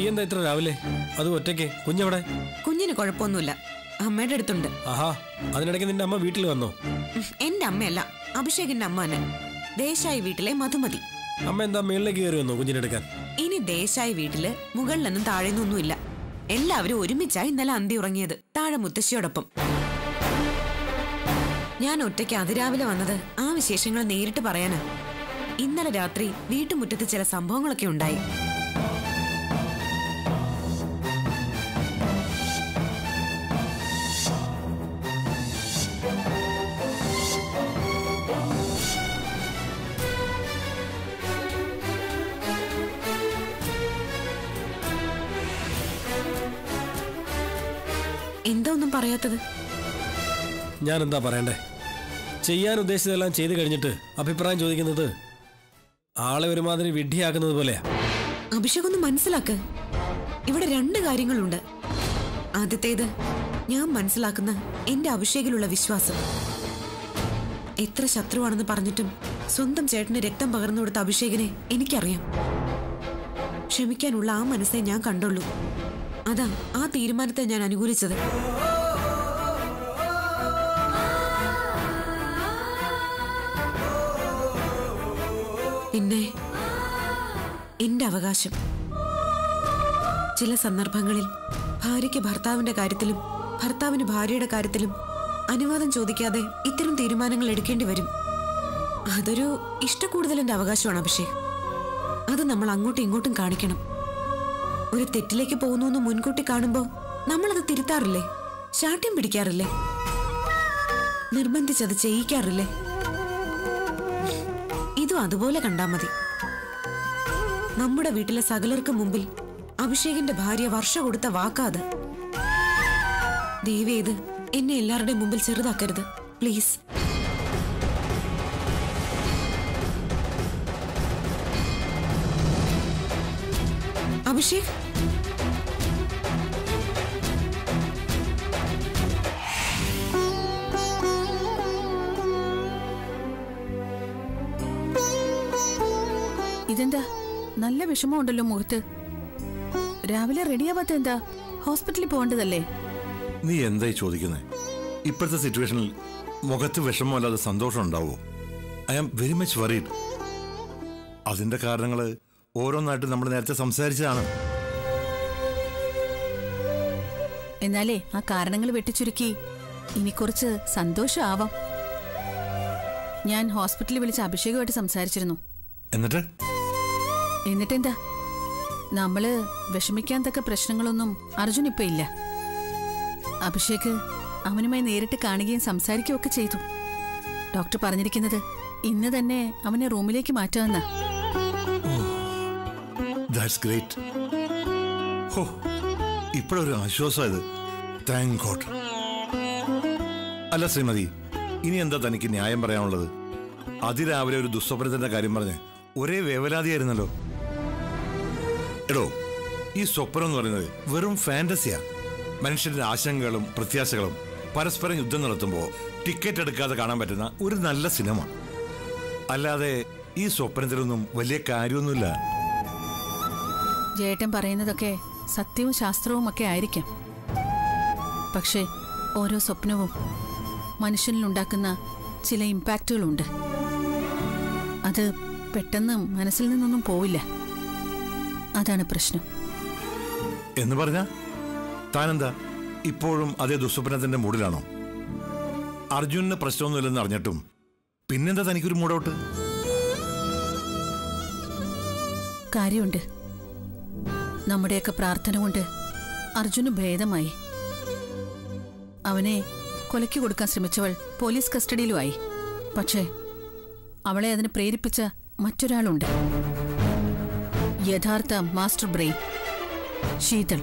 എന്താ ഇത്ര രാവിലെ അത് ഒറ്റയ്ക്ക് കുഞ്ഞവിടെ കുഞ്ഞിന് കുഴപ്പമൊന്നുമില്ല അമ്മയുടെ അടുത്തുണ്ട് ആഹാ അതിനിടയ്ക്ക് നിന്റെ അമ്മ വീട്ടിൽ വന്നോ ഉം, എന്റെ അമ്മയല്ല അഭിഷേകിന്റെ അമ്മ തന്നെ ദേശായി വീട്ടിലെ മധുമതി അമ്മ എന്താ മേളിലേക്ക് കയറി വന്നോ കുഞ്ഞിനെടുക്കാൻ ഇനി ദേശായി വീട്ടില് മുകളിലൊന്നും താഴെന്നൊന്നുമില്ല എല്ലാവരും ഒരുമിച്ചായി ഇന്നലെ അന്തി ഉറങ്ങിയത് താഴെ മുത്തശ്ശിയോടൊപ്പം ഞാൻ ഒറ്റയ്ക്ക് അതിരാവിലെ വന്നത് ആ വിശേഷങ്ങൾ നേരിട്ട് പറയാനാ ഇന്നലെ രാത്രി വീട്ടുമുറ്റത്ത് ചില സംഭവങ്ങളൊക്കെ ഉണ്ടായി എന്താ ഒന്നും പറയാത്തത് ഞാൻ എന്താ പറയണ്ടേ ചെയ്യാൻ ഉദ്ദേശിച്ചതെല്ലാം ചെയ്തു കഴിഞ്ഞിട്ട് അഭിപ്രായം ചോദിക്കുന്നത് ആളെ ഒരുമാതിരി വിഡ്ഢിയാക്കുന്നത് പോലെയാ അഭിഷേക് ഒന്ന് മനസ്സിലാക്ക് ഇവിടെ രണ്ട് കാര്യങ്ങളുണ്ട് ആദ്യത്തേത് ഞാൻ മനസ്സിലാക്കുന്ന എന്റെ അഭിഷേകിലുള്ള വിശ്വാസം എത്ര ശത്രുവാണെന്ന് പറഞ്ഞിട്ടും സ്വന്തം ചേട്ടന് രക്തം പകർന്നു കൊടുത്ത അഭിഷേകിനെ എനിക്കറിയാം ക്ഷമിക്കാനുള്ള ആ മനസ്സേ ഞാൻ കണ്ടുള്ളൂ അതാ ആ തീരുമാനത്തെ ഞാൻ അനുകൂലിച്ചത് പിന്നെ എന്റെ അവകാശം ചില സന്ദർഭങ്ങളിൽ ഭാര്യയ്ക്ക് ഭർത്താവിന്റെ കാര്യത്തിലും ഭർത്താവിന് ഭാര്യയുടെ കാര്യത്തിലും അനുവാദം ചോദിക്കാതെ ഇത്തരം തീരുമാനങ്ങൾ എടുക്കേണ്ടി വരും അതൊരു ഇഷ്ടക്കൂടുതലിന്റെ അവകാശമാണ് അഭിഷേക് അത് നമ്മൾ അങ്ങോട്ടും ഇങ്ങോട്ടും കാണിക്കണം ഒരു തെറ്റിലേക്ക് പോകുന്നു എന്ന് മുൻകൂട്ടി കാണുമ്പോൾ നമ്മളത് തിരുത്താറില്ലേ ശാഠ്യം പിടിക്കാറില്ലേ നിർബന്ധിച്ചത് ചെയ്യിക്കാറില്ലേ ഇതും അതുപോലെ കണ്ടാ മതി നമ്മുടെ വീട്ടിലെ സകലർക്ക് മുമ്പിൽ അഭിഷേകിന്റെ ഭാര്യ വർഷ കൊടുത്ത വാക്കാത് ദൈവേത് എന്നെ എല്ലാവരുടെയും മുമ്പിൽ ചെറുതാക്കരുത് പ്ലീസ് അഭിഷേക് ഇതെന്താ നല്ല വിഷമമുണ്ടല്ലോ മുഖത്ത് രാവിലെ റെഡിയാവാത്ത എന്താ ഹോസ്പിറ്റലിൽ പോകേണ്ടതല്ലേ നീ എന്തായി ചോദിക്കുന്നത് ഇപ്പോഴത്തെ സിറ്റുവേഷനിൽ മുഖത്ത് വിഷമമല്ലാതെ സന്തോഷം ഉണ്ടാവോ I am very much worried അതിന്റെ കാരണങ്ങൾ ഓരോന്നായിട്ട് നമ്മൾ നേരത്തെ സംസാരിച്ചതാണ് എന്നാലേ ആ കാരണങ്ങൾ വെട്ടിച്ചുരുക്കി ഇനി കുറച്ച് സന്തോഷമാവാം ഞാൻ ഹോസ്പിറ്റലിൽ വിളിച്ച് അഭിഷേകമായിട്ട് സംസാരിച്ചിരുന്നു എന്നിട്ട് എന്നിട്ടെന്താ നമ്മള് വിഷമിക്കാൻ തക്ക പ്രശ്നങ്ങളൊന്നും അർജുൻ ഇപ്പൊ ഇല്ല അഭിഷേക് അവനുമായി നേരിട്ട് കാണുകയും സംസാരിക്കുകയും ഒക്കെ ചെയ്തു ഡോക്ടർ പറഞ്ഞിരിക്കുന്നത് ഇന്ന് തന്നെ അവനെ റൂമിലേക്ക് മാറ്റാമെന്നാ ദാറ്റ്സ് ഗ്രേറ്റ് ഹോ ഇപ്പോഴൊരു ആശ്വാസമായത് താങ്ക് ഗോഡ് അല്ല ശ്രീമതി ഇനി എന്താ തനിക്ക് ന്യായം പറയാനുള്ളത് അതിരാവിലെ ഒരു ദുസ്വപ്നത്തിന്റെ കാര്യം പറഞ്ഞ് ഒരേ വേവലാതിയായിരുന്നല്ലോ എടോ ഈ സ്വപ്നം എന്ന് പറയുന്നത് വെറും ഫാന്റസിയാ മനുഷ്യന്റെ ആശങ്കകളും പ്രത്യാശകളും പരസ്പരം യുദ്ധം നടത്തുമ്പോൾ ടിക്കറ്റ് എടുക്കാതെ കാണാൻ പറ്റുന്ന ഒരു നല്ല സിനിമ അല്ലാതെ ഈ സ്വപ്നത്തിലൊന്നും വലിയ കാര്യമൊന്നുമില്ല ജയേട്ടൻ പറയുന്നതൊക്കെ സത്യവും ശാസ്ത്രവും ഒക്കെ ആയിരിക്കാം പക്ഷേ ഓരോ സ്വപ്നവും മനുഷ്യനിലുണ്ടാക്കുന്ന ചില ഇമ്പാക്റ്റുകളുണ്ട് അത് പെട്ടെന്ന് മനസ്സിൽ നിന്നൊന്നും പോവില്ല അതാണ് പ്രശ്നം എന്ന് പറഞ്ഞ താനെന്താ ഇപ്പോഴും അതേ ദുസ്വപ്നത്തിന്റെ മൂഡിലാണോ അർജുനന് പ്രശ്നമൊന്നുമില്ലെന്ന് അറിഞ്ഞിട്ടും പിന്നെന്താ തനിക്കൊരു മൂടൗട്ട് കാര്യമുണ്ട് നമ്മുടെയൊക്കെ പ്രാർത്ഥന കൊണ്ട് അർജുന് ഭേദമായി അവനെ കൊലയ്ക്ക് കൊടുക്കാൻ ശ്രമിച്ചവൾ പോലീസ് കസ്റ്റഡിയിലുമായി പക്ഷേ അവളെ അതിന് പ്രേരിപ്പിച്ച മറ്റൊരാളുണ്ട് യഥാർത്ഥ മാസ്റ്റർ ബ്രെയിൻ ശീതൾ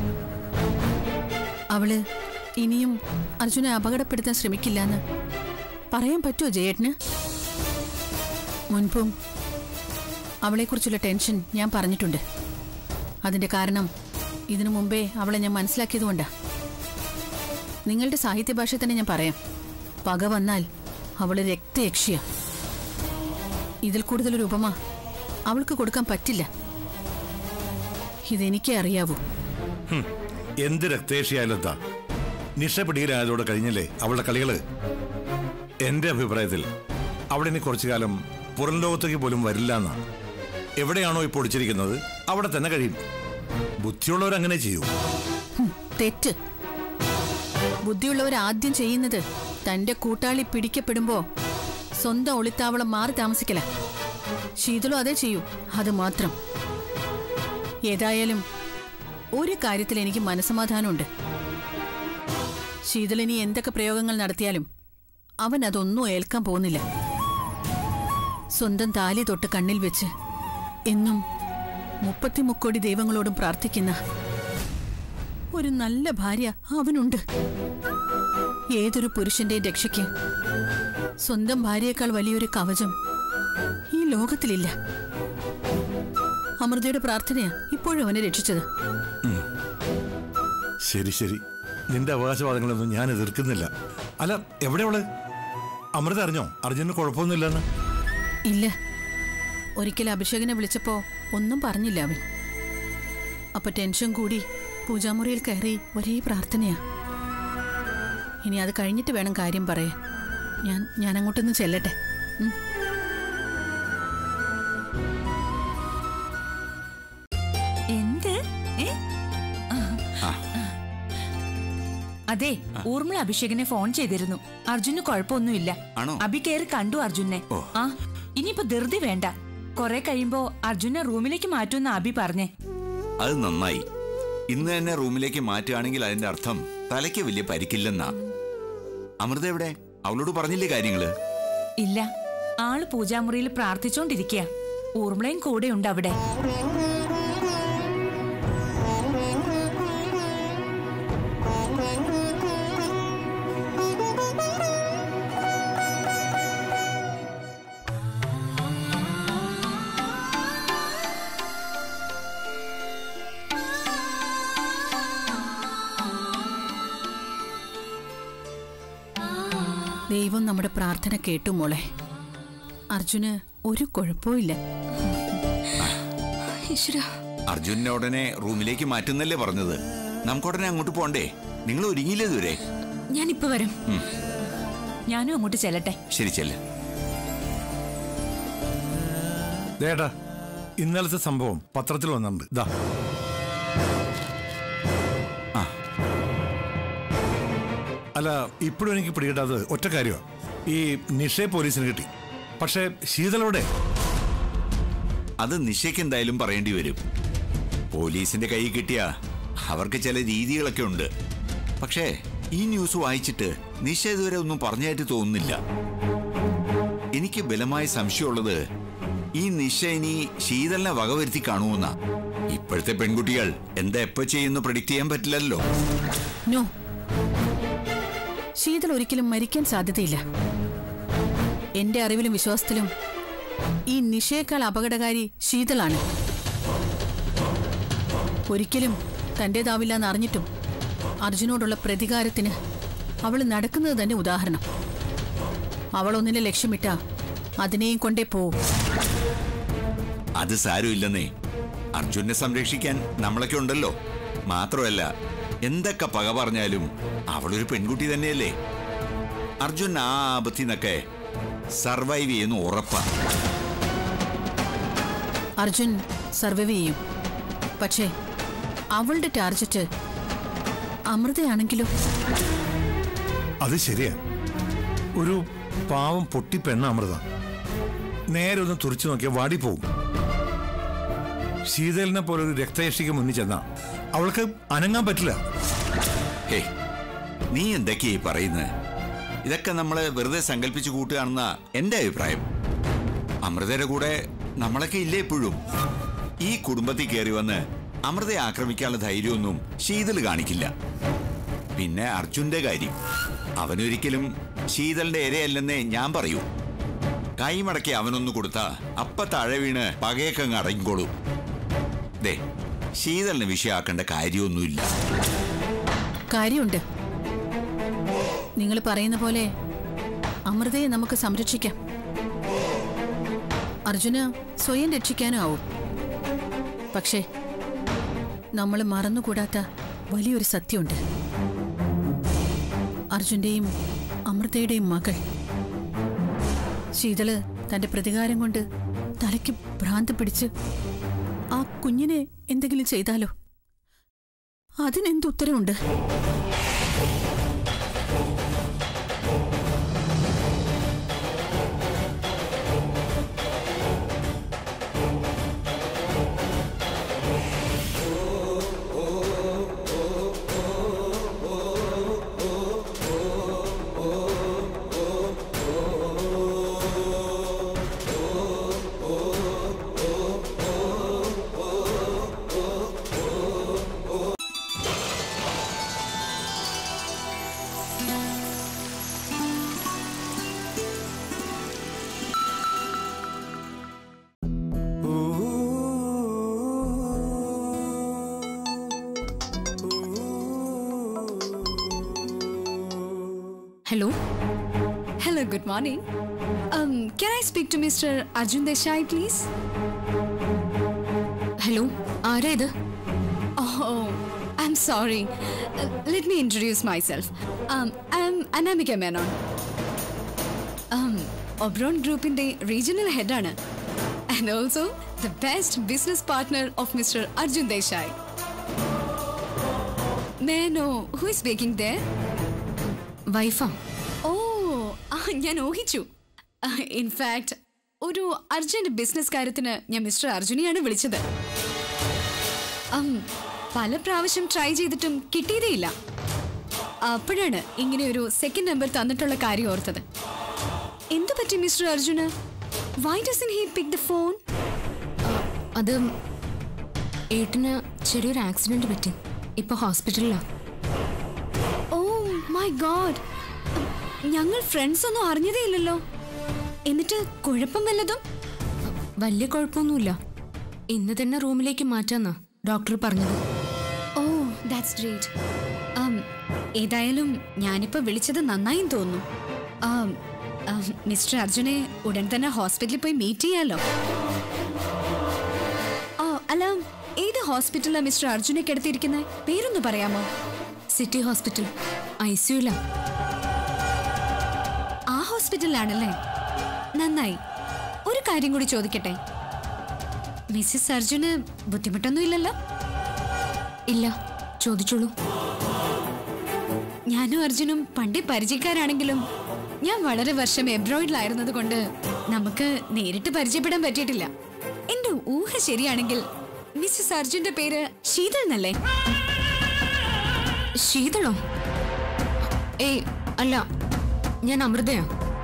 അവള് ഇനിയും അർജുനെ അപകടപ്പെടുത്താൻ ശ്രമിക്കില്ലെന്ന് പറയാൻ പറ്റുമോ ജയേട്ടന് മുൻപും അവളെക്കുറിച്ചുള്ള ടെൻഷൻ ഞാൻ പറഞ്ഞിട്ടുണ്ട് അതിന്റെ കാരണം ഇതിനു മുമ്പേ അവളെ ഞാൻ മനസ്സിലാക്കിയതുകൊണ്ടാ നിങ്ങളുടെ സാഹിത്യ ഭാഷ തന്നെ ഞാൻ പറയാം പക വന്നാൽ അവള് രക്തയക്ഷിയ ഇതിൽ കൂടുതലൊരു ഉപമ അവൾക്ക് കൊടുക്കാൻ പറ്റില്ല ഇതെനിക്കേ അറിയാവൂ ഹും, എന്ത് രക്തേഷിയായാലും എന്താ നിഷ പിടിയിലായതോടെ കഴിഞ്ഞല്ലേ അവളുടെ കളികള് എന്റെ അഭിപ്രായത്തിൽ അവിടെ ഇനി കുറച്ചു കാലം പുറം ലോകത്തേക്ക് പോലും വരില്ല എന്നാ എവിടെയാണോ ഇപ്പോൾ ഒളിച്ചിരിക്കുന്നത് അവിടെ തന്നെ കഴിയും ബുദ്ധിയുള്ളവർ അങ്ങനെ ചെയ്യൂ ഹും, തെറ്റ് ബുദ്ധിയുള്ളവർ ആദ്യം ചെയ്യുന്നത് തന്റെ കൂട്ടാളി പിടിക്കപ്പെടുമ്പോ സ്വന്തം ഒളിത്താവളം മാറി താമസിക്കല ശീതളും അതേ ചെയ്യൂ അത് മാത്രം ഏതായാലും ഒരു കാര്യത്തിൽ എനിക്ക് മനസമാധാനമുണ്ട് ശീതളിനി എന്തൊക്കെ പ്രയോഗങ്ങൾ നടത്തിയാലും അവൻ അതൊന്നും ഏൽക്കാൻ പോകുന്നില്ല സ്വന്തം താലി തൊട്ട് കണ്ണിൽ വെച്ച് എന്നും മുപ്പത്തിമുക്കോടി ദൈവങ്ങളോടും പ്രാർത്ഥിക്കുന്ന ഒരു നല്ല ഭാര്യ അവനുണ്ട് ഏതൊരു പുരുഷന്റെ രക്ഷയ്ക്ക് സ്വന്തം ഭാര്യയേക്കാൾ വലിയൊരു കവചം ഈ ലോകത്തിലില്ല അമൃതയുടെ പ്രാർത്ഥനയാ ഇപ്പോഴും അവനെ രക്ഷിച്ചത് ശരി ശരി നിന്റെ അവകാശവാദങ്ങളൊന്നും ഞാൻ എതിർക്കുന്നില്ല അല്ല എവിടെയവള് അമൃത അറിഞ്ഞോ അർജുനന് കുഴപ്പമൊന്നുമില്ലെന്ന് ഇല്ല ഒരിക്കൽ അഭിഷേകിനെ വിളിച്ചപ്പോ ഒന്നും പറഞ്ഞില്ല അവൻ അപ്പൊ ടെൻഷൻ കൂടി പൂജാമുറിയിൽ കയറി ഒരേ പ്രാർത്ഥനയാ ഇനി അത് കഴിഞ്ഞിട്ട് വേണം കാര്യം പറയാൻ ഞാൻ ഞാൻ അങ്ങോട്ടൊന്ന് ചെല്ലട്ടെ ഉം. എന്ത് ഏ? അതെ ഊർമിള അഭിഷേകിനെ ഫോൺ ചെയ്തിരുന്നു അർജുന് കുഴപ്പമൊന്നുമില്ല ആണോ? അഭി കയറി കണ്ടു അർജുനെ ഓ. ആ ഇനിയിപ്പോ ധൃതി വേണ്ട കൊറേ കഴിയുമ്പോ അർജുനെ റൂമിലേക്ക് മാറ്റുമെന്ന് അഭി പറഞ്ഞേ അത് നന്നായി ഇന്ന് തന്നെ റൂമിലേക്ക് മാറ്റുകയാണെങ്കിൽ അതിന്റെ അർത്ഥം തലയ്ക്ക് വലിയ പരിക്കില്ലെന്നാ അമൃത എവിടെ അവളോട് പറഞ്ഞില്ലേ കാര്യങ്ങള് ഇല്ല ആള് പൂജാമുറിയിൽ പ്രാർത്ഥിച്ചോണ്ടിരിക്കുക ഊർമിളയും കൂടെ ഉണ്ട് അവിടെ ദൈവം നമ്മുടെ പ്രാർത്ഥന കേട്ടു മോളെ അർജുന് ഒരു കുഴപ്പവും ഇല്ല അർജുനെ ഉടനെ റൂമിലേക്ക് മാറ്റുന്നല്ലേ പറഞ്ഞത് നമുക്ക് ഉടനെ അങ്ങോട്ട് പോണ്ടേ നിങ്ങൾ ഒരുങ്ങിയില്ലേ ഇതുവരെ ഞാനിപ്പോ വരും ഉം. ഞാനും അങ്ങോട്ട് ചെല്ലട്ടെ ശരി ചെല്ല് ദേട്ടാ ഇന്നലത്തെ സംഭവം പത്രത്തിൽ വന്നിട്ടുണ്ട് ഇതാ ആ. അല്ല ഇപ്പോഴും എനിക്ക് പിടികിട്ടാത്തത് ഒറ്റ കാര്യമാണ് ഈ നിഷയെ പോലീസിന് കിട്ടി പക്ഷേ ശീതളോടെ അത് നിശയ്ക്ക് എന്തായാലും പറയേണ്ടി വരും പോലീസിന്റെ കൈ കിട്ടിയ അവർക്ക് ചില രീതികളൊക്കെ ഉണ്ട് പക്ഷേ ഈ ന്യൂസ് വായിച്ചിട്ട് നിശ ഇതുവരെ ഒന്നും പറഞ്ഞായിട്ട് തോന്നുന്നില്ല എനിക്ക് ബലമായ സംശയമുള്ളത് ഈ നിശ ഇനി ശീതളിനെ വകവരുത്തി കാണുമെന്നാ ഇപ്പോഴത്തെ പെൺകുട്ടികൾ എന്താ എപ്പോ ചെയ്യുന്നു പ്രഡിക്റ്റ് ചെയ്യാൻ പറ്റില്ലല്ലോ നോ ശീതൾ ഒരിക്കലും മരിക്കാൻ സാധ്യതയില്ല എന്റെ അറിവിലും വിശ്വാസത്തിലും ഈ നിഷയേക്കാൾ അപകടകാരി ശീതളാണ് ഒരിക്കലും തന്റേതാവില്ലെന്ന് അറിഞ്ഞിട്ടും അർജുനോടുള്ള പ്രതികാരത്തിന് അവൾ നടക്കുന്നത് തന്നെ ഉദാഹരണം അവൾ ഒന്നിനെ ലക്ഷ്യമിട്ട അതിനെയും കൊണ്ടേ പോവും അത് സാരമില്ലെന്നേ അർജുനെ സംരക്ഷിക്കാൻ നമ്മളൊക്കെ ഉണ്ടല്ലോ മാത്രമല്ല എന്തൊക്കെ പക പറഞ്ഞാലും അവളൊരു പെൺകുട്ടി തന്നെയല്ലേ അർജുൻ ആ ആപത്തിന്നൊക്കെ സർവൈവ് ചെയ്യുന്ന ഉറപ്പാ അർജുൻ സർവൈവ് ചെയ്യും പക്ഷേ അവളുടെ ടാർജറ്റ് അമൃതയാണെങ്കിലോ അത് ശരിയാ ഒരു പാവം പൊട്ടി പെണ്ണ അമൃത നേരെ ഒന്ന് തുറച്ചു നോക്കിയാൽ വാടിപ്പോവും ശീതലിനെ പോലെ ഒരു രക്തയക്ഷിക്ക് മുന്നിൽ ചെന്നാ അവൾക്ക് അനങ്ങാൻ പറ്റില്ല ഹേ നീ എന്തൊക്കെയായി പറയുന്നത് ഇതൊക്കെ നമ്മള് വെറുതെ സങ്കല്പിച്ചു കൂട്ടുകയാണെന്ന എന്റെ അഭിപ്രായം അമൃതയുടെ കൂടെ നമ്മളൊക്കെ ഇല്ലേ ഇപ്പോഴും ഈ കുടുംബത്തിൽ കയറി വന്ന് അമൃതയെ ആക്രമിക്കാനുള്ള ധൈര്യമൊന്നും ശീതൽ കാണിക്കില്ല പിന്നെ അർജുന്റെ കാര്യം അവനൊരിക്കലും ശീതളിന്റെ ഇരയല്ലെന്നേ ഞാൻ പറയൂ കൈമടക്കി അവനൊന്നു കൊടുത്താ അപ്പ താഴെ വീണ് പകയൊക്കെ അങ്ങ് അടങ്ങിക്കോളൂ ദേ ശീതളിന് വിഷയമാക്കേണ്ട കാര്യമൊന്നുമില്ല കാര്യമുണ്ട് നിങ്ങൾ പറയുന്ന പോലെ അമൃതയെ നമുക്ക് സംരക്ഷിക്കാം അർജുന സ്വയം രക്ഷിക്കാനും ആവും പക്ഷേ നമ്മൾ മറന്നുകൂടാത്ത വലിയൊരു സത്യമുണ്ട് അർജുന്റെയും അമൃതയുടെയും മകൾ ശീതള് തന്റെ പ്രതികാരം കൊണ്ട് തലയ്ക്ക് ഭ്രാന്ത് പിടിച്ച് ആ കുഞ്ഞിനെ എന്തെങ്കിലും ചെയ്താലോ അതിനെന്ത് ഉത്തരവുണ്ട് Hello. Hello, good morning. Um, can I speak to Mr. Arjun Desai, please? Hello ആരാ ഇത് Oh, I'm sorry. Uh, let me introduce myself. Um, I'm Anamika Menon. Um, Obron Group in the regional head ആണ്. and also the best business partner of Mr. Arjun Desai. May I know who is speaking there? വൈഫാ ഓ ആ ഞാൻ ഊഹിച്ചു in fact ഒരു urgent business കാര്യത്തിന് ഞാൻ mister അർജുനെയാണ് വിളിച്ചത് ഉം, പല പ്രാവശ്യം ട്രൈ ചെയ്തിട്ടും കിട്ടിയതേയില്ല അപ്പോഴാണ് ഇങ്ങനെ ഒരു സെക്കൻഡ് നമ്പർ തന്നിട്ടുള്ള കാര്യം ഓർത്തത് എന്തു പറ്റി മിസ്റ്റർ അർജുന് why doesn't he pick the phone അത് ഏട്ടന് ചെറിയൊരു ആക്സിഡന്റ് പറ്റി ഇപ്പൊ ഹോസ്പിറ്റലിലാ ഓ മൈ ഗോഡ് ഞങ്ങൾ ഫ്രണ്ട്സ് ഒന്നും അറിഞ്ഞതേ ഇല്ലല്ലോ എന്നിട്ട് കുഴപ്പം വല്ലതും വലിയ കുഴപ്പമൊന്നുമില്ല ഇന്ന് തന്നെ റൂമിലേക്ക് മാറ്റാന്നാ ഡോക്ടർ പറഞ്ഞത് ഓ ദാറ്റ്സ് ഗ്രേറ്റ് ഏതായാലും ഞാനിപ്പോ വിളിച്ചത് നന്നായും തോന്നുന്നു ആം, ആം, മിസ്റ്റർ അർജുനെ ഉടൻ തന്നെ ഹോസ്പിറ്റലിൽ പോയി മീറ്റ് ചെയ്യാലോ ആ അല്ല ഏത് ഹോസ്പിറ്റലിലാ മിസ്റ്റർ അർജുനെ കിടത്തിയിരിക്കുന്നത് പേരൊന്ന് പറയാമോ സിറ്റി ഹോസ്പിറ്റൽ ഐ സിയുല ആ ഹോസ്പിറ്റലിലാണല്ലേ നന്നായി ഒരു കാര്യം കൂടി ചോദിക്കട്ടെ മിസ്സിസ് അർജുന് ബുദ്ധിമുട്ടൊന്നും ഇല്ലല്ലോ ഇല്ല ചോദിച്ചോളൂ ഞാനും അർജുനും പണ്ടേ പരിചയക്കാരാണെങ്കിലും ഞാൻ വളരെ വർഷം എബ്രോയിഡിലായിരുന്നത് കൊണ്ട് നമുക്ക് നേരിട്ട് പരിചയപ്പെടാൻ പറ്റിയിട്ടില്ല എന്റെ ഊഹ ശരിയാണെങ്കിൽ മിസ്സസ് അർജുന്റെ പേര് ശീതൾ എന്നല്ലേ ശീതളോ ഏയ് അല്ല ഞാൻ അമൃതയാ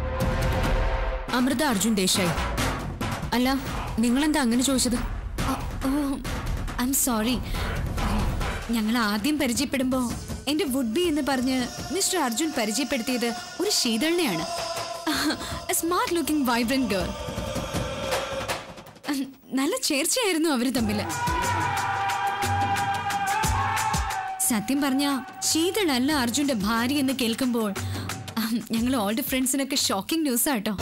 അമൃത അർജുൻ ദേശായി അല്ല നിങ്ങളെന്താ അങ്ങനെ ചോദിച്ചത് ഓ ഐ എം സോറി ഞങ്ങൾ ആദ്യം പരിചയപ്പെടുമ്പോ എന്റെ വുഡ് ബി എന്ന് പറഞ്ഞ് മിസ്റ്റർ അർജുൻ പരിചയപ്പെടുത്തിയത് ഒരു ശീതളിനെയാണ് സ്മാർട്ട് ലുക്കിംഗ് വൈബ്രന്റ് ഗേൾ നല്ല ചേർച്ചയായിരുന്നു അവര് തമ്മില് സത്യം പറഞ്ഞ ശീതളല്ല അർജുന്റെ ഭാര്യ എന്ന് കേൾക്കുമ്പോൾ ഞങ്ങൾ ഓൾഡ് ഫ്രണ്ട്സിനൊക്കെ ഷോക്കിംഗ് ന്യൂസ് ആട്ടോ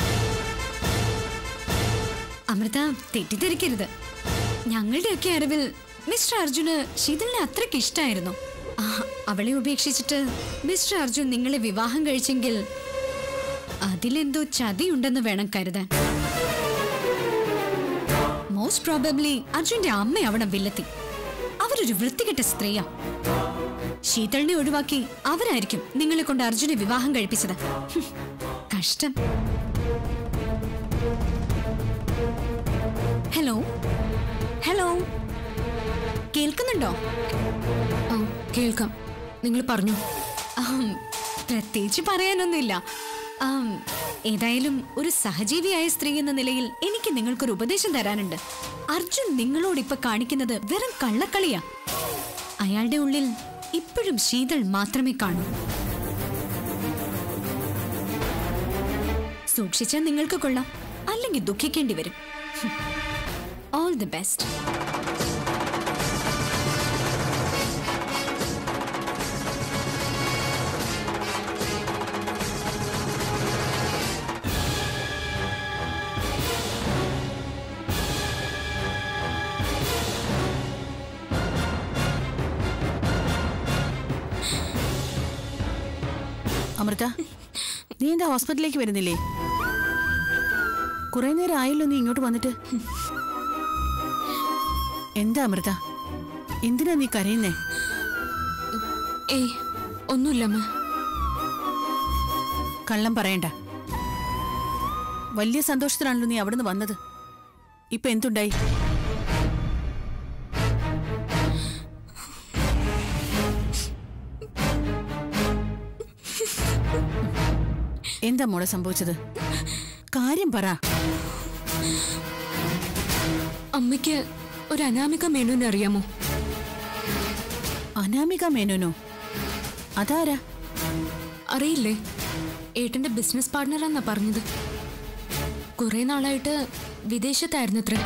അമൃത തെറ്റിദ്ധരിക്കരുത് ഞങ്ങളുടെയൊക്കെ അറിവിൽ മിസ്റ്റർ അർജുന് ശീതളിനെ അത്രയ്ക്ക് ഇഷ്ടമായിരുന്നു ആ, അവളെ ഉപേക്ഷിച്ചിട്ട് മിസ്റ്റർ അർജുൻ നിങ്ങളെ വിവാഹം കഴിച്ചെങ്കിൽ അതിലെന്തോ ചതിയുണ്ടെന്ന് വേണം കരുതാൻ മോസ്റ്റ് പ്രോബബ്ലി അർജുന്റെ അമ്മ അവിടെ വില്ലെത്തി അവരൊരു വൃത്തികെട്ട സ്ത്രീയാ ശീതളിനെ ഒഴിവാക്കി അവരായിരിക്കും നിങ്ങളെ കൊണ്ട് അർജുനെ വിവാഹം കഴിപ്പിച്ചത് ഹും, കഷ്ടം ഹലോ ഹലോ കേൾക്കുന്നുണ്ടോ ആ കേൾക്കാം നിങ്ങൾ പറഞ്ഞു ആം, പ്രത്യേകിച്ച് പറയാനൊന്നുമില്ല ആം, ഏതായാലും ഒരു സഹജീവിയായ സ്ത്രീ എന്ന നിലയിൽ എനിക്ക് നിങ്ങൾക്കൊരു ഉപദേശം തരാനുണ്ട് അർജുൻ നിങ്ങളോട് ഇപ്പൊ കാണിക്കുന്നത് വെറും കള്ളക്കളിയാ അയാളുടെ ഉള്ളിൽ ഇപ്പോഴും ശീതൾ മാത്രമേ കാണൂ സൂക്ഷിച്ചാൽ നിങ്ങൾക്ക് കൊള്ളാം അല്ലെങ്കിൽ ദുഃഖിക്കേണ്ടി വരും ഓൾ ദി ബെസ്റ്റ് അമൃത നീ എന്താ ഹോസ്പിറ്റലിലേക്ക് വരുന്നില്ലേ കുറെ നേരം ആയല്ലോ നീ ഇങ്ങോട്ട് വന്നിട്ട് എന്താ അമൃത എന്തിനാ നീ കരയുന്നേ ഏയ് ഒന്നുമില്ലമ്മ കള്ളം പറയണ്ട വലിയ സന്തോഷത്തിലാണല്ലോ നീ അവിടുന്ന് വന്നത് ഇപ്പൊ എന്തുണ്ടായി എന്താ മോളെ സംഭവിച്ചത് കാര്യം പറ അമ്മയ്ക്ക് ഒരു അനാമിക മേനോനെ അറിയാമോ അനാമിക മേനോനോ അതാരാ അറിയില്ലേ ഏട്ടന്റെ ബിസിനസ് പാർട്ട്ണറാന്നാ പറഞ്ഞത് കുറെ നാളായിട്ട് വിദേശത്തായിരുന്നു അത്ര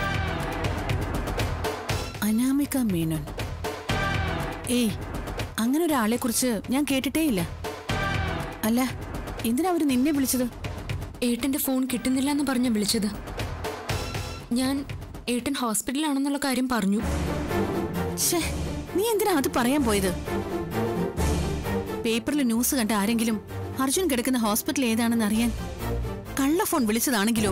അനാമിക മേനോൻ ഏയ് അങ്ങനെ ഒരാളെ കുറിച്ച് ഞാൻ കേട്ടിട്ടേ ഇല്ല അല്ല എന്തിനാ അവര് നിന്നെ വിളിച്ചത് ഏട്ടന്റെ ഫോൺ കിട്ടുന്നില്ല എന്ന് പറഞ്ഞ വിളിച്ചത് ഞാൻ ഏട്ടൻ ഹോസ്പിറ്റലിലാണെന്നുള്ള കാര്യം പറഞ്ഞു ഷേ നീ എന്തിനാ അത് പറയാൻ പോയത് പേപ്പറിൽ ന്യൂസ് കണ്ട ആരെങ്കിലും അർജുൻ കിടക്കുന്ന ഹോസ്പിറ്റൽ ഏതാണെന്ന് അറിയാൻ കള്ള ഫോൺ വിളിച്ചതാണെങ്കിലോ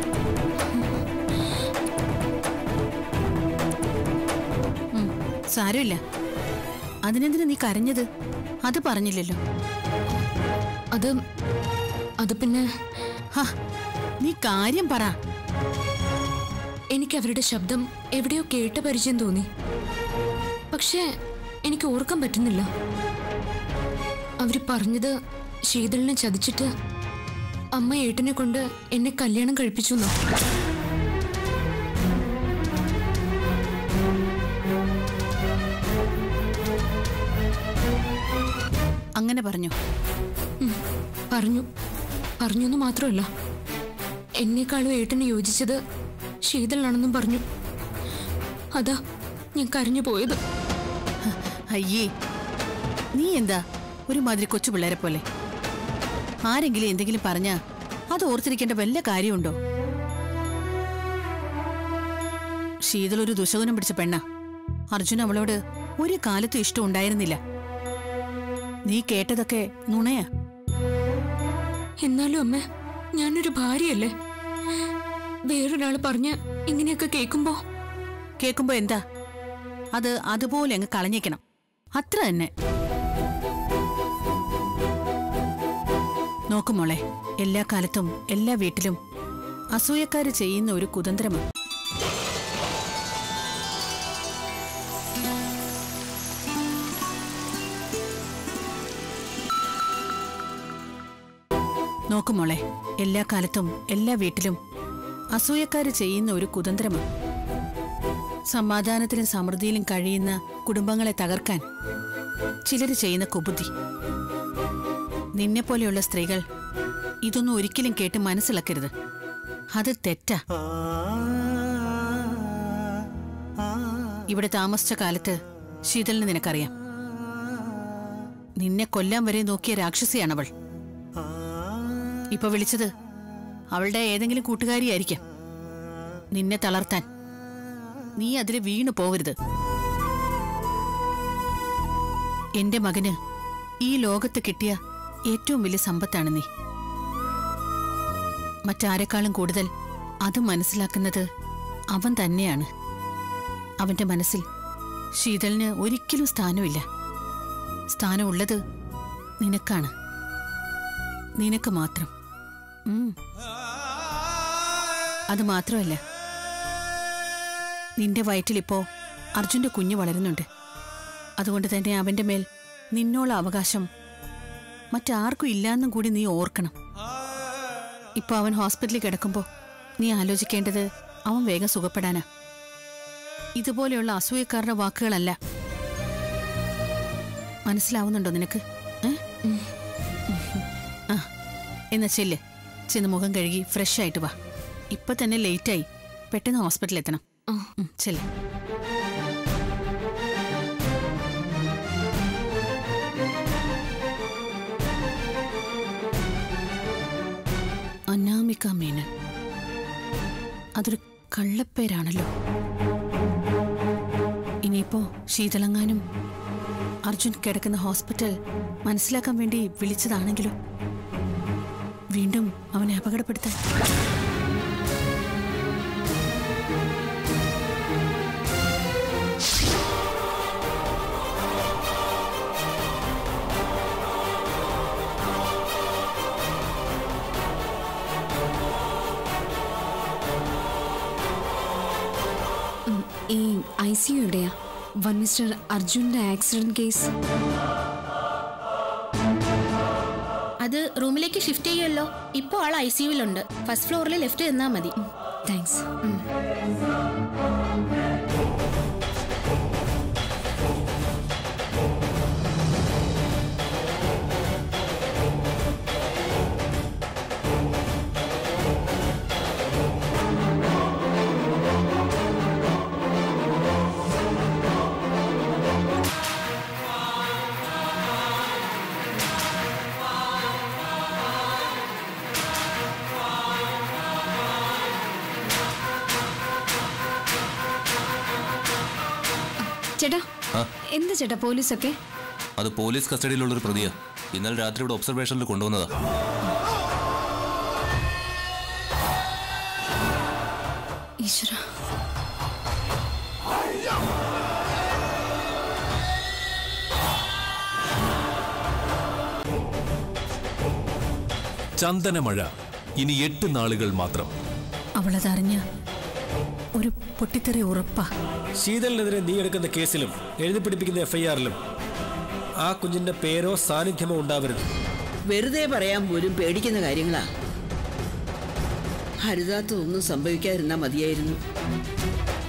ഉം, സാരമില്ല അതിനെന്തിനാ നീ കരഞ്ഞത് അത് പറഞ്ഞില്ലല്ലോ അത് അത് പിന്നെ ഹ, നീ കാര്യം പറ എനിക്ക് അവരുടെ ശബ്ദം എവിടെയോ കേട്ട പരിചയം തോന്നി പക്ഷേ എനിക്ക് ഓർക്കാൻ പറ്റുന്നില്ല അവര് പറഞ്ഞത് ശീതളിനെ ചതിച്ചിട്ട് അമ്മ ഏട്ടനെ കൊണ്ട് എന്നെ കല്യാണം കഴിപ്പിച്ചു എന്നോ അങ്ങനെ പറഞ്ഞു ഉം, പറഞ്ഞു പറഞ്ഞു എന്ന് മാത്രമല്ല എന്നെക്കാളും ഏട്ടന് യോജിച്ചത് ശീതളാണെന്നും പറഞ്ഞു അതാ ഞാൻ കരഞ്ഞു പോയത് അയ്യേ നീ എന്താ ഒരുമാതിരി കൊച്ചു പിള്ളേരെ പോലെ ആരെങ്കിലും എന്തെങ്കിലും പറഞ്ഞാ അത് ഓർത്തിരിക്കേണ്ട വല്ല കാര്യമുണ്ടോ ശീതൾ ഒരു ദുശകുനം പിടിച്ച പെണ്ണ അർജുൻ അവളോട് ഒരു കാലത്തും ഇഷ്ടം ഉണ്ടായിരുന്നില്ല നീ കേട്ടതൊക്കെ നുണയാ എന്നാലും അമ്മ ഞാനൊരു ഭാര്യയല്ലേ വേറൊരാൾ പറഞ്ഞ് ഇങ്ങനെയൊക്കെ കേൾക്കുമ്പോ കേൾക്കുമ്പോ എന്താ അത് അതുപോലെ അങ്ങ് കളഞ്ഞേക്കണം അത്ര തന്നെ നോക്കുമോളെ എല്ലാ കാലത്തും എല്ലാ വീട്ടിലും അസൂയക്കാര് ചെയ്യുന്ന ഒരു കുതന്ത്രമാണ് നോക്കുമോളെ എല്ലാ കാലത്തും എല്ലാ വീട്ടിലും അസൂയക്കാര് ചെയ്യുന്ന ഒരു കുതന്ത്രമാണ് സമാധാനത്തിലും സമൃദ്ധിയിലും കഴിയുന്ന കുടുംബങ്ങളെ തകർക്കാൻ ചിലര് ചെയ്യുന്ന കുബുദ്ധി നിന്നെപ്പോലെയുള്ള സ്ത്രീകൾ ഇതൊന്നും ഒരിക്കലും കേട്ട് മനസ്സിലാക്കരുത് അത് തെറ്റാ ഇവിടെ താമസിച്ച കാലത്ത് ശീതളിന് നിനക്കറിയാം നിന്നെ കൊല്ലാൻ വരെ നോക്കിയ രാക്ഷസിയാണവൾ ഇപ്പൊ വിളിച്ചത് അവളുടെ ഏതെങ്കിലും കൂട്ടുകാരിയായിരിക്കാം നിന്നെ തളർത്താൻ നീ അതിൽ വീണു പോവരുത് എന്റെ മകന് ഈ ലോകത്ത് കിട്ടിയ ഏറ്റവും വലിയ സമ്പത്താണ് നീ മറ്റാരെക്കാളും കൂടുതൽ അത് മനസ്സിലാക്കുന്നത് അവൻ തന്നെയാണ് അവന്റെ മനസ്സിൽ ശീതളിന് ഒരിക്കലും സ്ഥാനമില്ല സ്ഥാനമുള്ളത് നിനക്കാണ് നിനക്ക് മാത്രം ഉം. അത് മാത്രമല്ല നിന്റെ വയറ്റിലിപ്പോ അർജുന്റെ കുഞ്ഞ് വളരുന്നുണ്ട് അതുകൊണ്ട് തന്നെ അവന്റെ മേൽ നിന്നോള അവകാശം മറ്റാർക്കും ഇല്ലാന്നും കൂടി നീ ഓർക്കണം ഇപ്പൊ അവൻ ഹോസ്പിറ്റലിൽ കിടക്കുമ്പോ നീ ആലോചിക്കേണ്ടത് അവൻ വേഗം സുഖപ്പെടാനാ ഇതുപോലെയുള്ള അസൂയക്കാരുടെ വാക്കുകളല്ല മനസ്സിലാവുന്നുണ്ടോ നിനക്ക് ഏ? ഉം. ആ എന്നാ ചെല്ല് ചെന്ന് മുഖം കഴുകി ഫ്രഷ് ആയിട്ട് വാ ഇപ്പൊ തന്നെ ലേറ്റായി പെട്ടെന്ന് ഹോസ്പിറ്റലിൽ എത്തണം ഉം, ചെല്ല് അനാമിക മേനൻ അതൊരു കള്ളപ്പേരാണല്ലോ ഇനിയിപ്പോ ശീതളങ്ങാനും അർജുൻ കിടക്കുന്ന ഹോസ്പിറ്റൽ മനസ്സിലാക്കാൻ വേണ്ടി വിളിച്ചതാണെങ്കിലും വീണ്ടും അവനെ അപകടപ്പെടുത്താൻ ഈ ഐ സി യു എവിടെയാ വൺ മിസ്റ്റർ അർജുന്റെ ആക്സിഡന്റ് കേസ് അത് റൂമിലേക്ക് ഷിഫ്റ്റ് ചെയ്യുമല്ലോ ഇപ്പോൾ ആൾ ഐ സിയുവിലുണ്ട് ഫസ്റ്റ് ഫ്ലോറിൽ ലെഫ്റ്റ് നിന്നാൽ മതി താങ്ക്സ് ചേട്ടാ എന്താ ചേട്ടാ പോലീസൊക്കെ അത് പോലീസ് കസ്റ്റഡിയിലുള്ളൊരു പ്രതിയാ ഇന്നലെ രാത്രി ഇവിടെ ഒബ്സർവേഷനിൽ കൊണ്ടുവന്നതാ ഈശ്വര ചന്ദനമഴ ഇനി എട്ട് നാളുകൾ മാത്രം അവളതറിഞ്ഞ ഒരു പൊട്ടിത്തെറി ഉറപ്പാ ശീതലിനെതിരെ നീ എടുക്കുന്ന കേസിലും എഴുതി പിടിപ്പിക്കുന്ന എഫ്ഐആറിലും ആ കുഞ്ഞിന്റെ പേരോ സാന്നിധ്യമോ ഉണ്ടാവരുത് വെറുതെ പറയാൻ പോലും പേടിക്കുന്ന കാര്യങ്ങളാ ഹരിതാത്തൊന്നും സംഭവിക്കാതിരുന്നാ മതിയായിരുന്നു